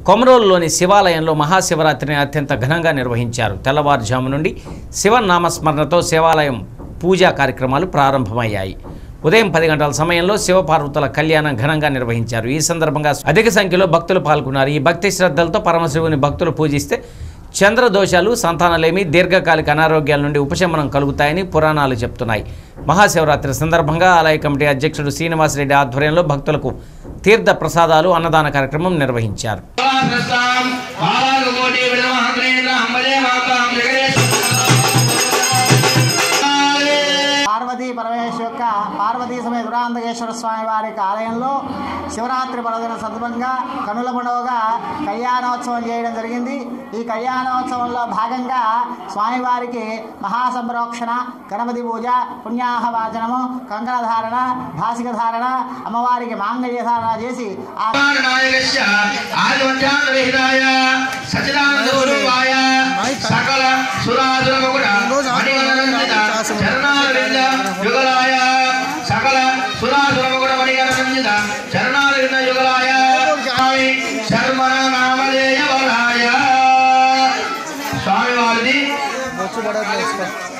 కొమరోలులోని శివాలయంలో మహాశివరాత్రిని అత్యంత ఘనంగా నిర్వహించారు తెల్లవారుజాము నుండి శివనామస్మరణతో శివాలయం పూజా కార్యక్రమాలు ప్రారంభమయ్యాయి ఉదయం పది గంటల సమయంలో శివపార్వతుల కళ్యాణం ఘనంగా నిర్వహించారు ఈ సందర్భంగా అధిక సంఖ్యలో భక్తులు పాల్గొన్నారు ఈ భక్తి శ్రద్ధలతో పరమశివుని భక్తులు పూజిస్తే చంద్రదోషాలు సంతానలేమి దీర్ఘకాలిక అనారోగ్యాల నుండి ఉపశమనం కలుగుతాయని పురాణాలు చెప్తున్నాయి మహాశివరాత్రి సందర్భంగా ఆలయ కమిటీ అధ్యక్షుడు శ్రీనివాసరెడ్డి ఆధ్వర్యంలో భక్తులకు తీర్థ ప్రసాదాలు అన్నదాన కార్యక్రమం నిర్వహించారు ప్రస్తాం బాలానుకోటి విడమహంద్రేంద్ర అంబజే మాతాం జగదేశ్ పార్వతీ పరమేశ్వర యొక్క పార్వతీ సమయ దురాంతకేశ్వర స్వామి వారి యొక్క ఆలయంలో శివరాత్రి పర్వదిన సందర్భంగా కనుల పండుగగా కళ్యాణోత్సవం చేయడం జరిగింది ఈ కళ్యాణోత్సవంలో భాగంగా స్వామివారికి మహాసంప్రోక్షణ గణపతి పూజ పుణ్యాహవాచనము కంకణ ధారణ భాసిక ధారణ అమ్మవారికి మాంగళ్య ధారణ చేసి ఆ నాయకస్య ఆదివంశాంతరహితాయ సచిదానందస్వరూపాయ సకల సురాసురముకుట మణిగణనందిత చరణారవింద యుగలాయ సకల సురాసురముకుట మణిగణనందిత చరణారవింద యుగలాయ స్వామి శర్మణ నామధేయ వరాయ స్వామి వారిది